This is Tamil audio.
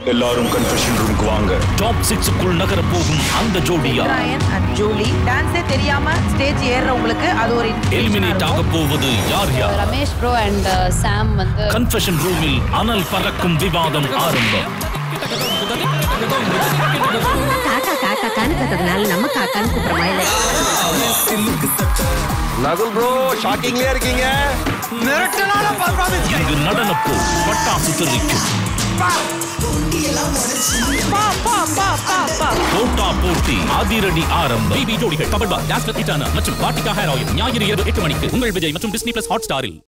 எல்லாரும் கன்ஃபெஷன் ரூமுக்கு வாங்க டாப் சிக்ஸுக்குள் நகர போகும் அந்த ஜோடியா ராயன் அண்ட் ஜூலி டான்ஸே தெரியாம ஸ்டேஜ் ஏறுறவங்களுக்கு அது ஒரு எலிமினேட் ஆக போவது யார் யார் ரமேஷ் ப்ரோ அண்ட் சாம் வந்து கன்ஃபெஷன் ரூமில் அனல் பறக்கும் விவாதம் ஆரம்பம் காக்கா காக்கா கான்னு கத்துறதுனால நம்ம காக்கான்னு கூப்பிடுறோமா இல்லை நகுல் ப்ரோ ஷாக்கிங்லயே இருக்கீங்க இங்கு நடனப்போ பட்டாசு தெரிக்கும் போட்டா போட்டி அதிரடி ஆரம்பம் பிபி ஜோடிகள் கபல் பார் டாஸ்லர் இட்டானா மற்றும் வாட்டிகா ஹேர் ஆயில் ஞாயிறு இரவு எட்டு மணிக்கு உங்கள் விஜய் மற்றும் டிஸ்னி பிளஸ் ஹாட் ஸ்டாரில்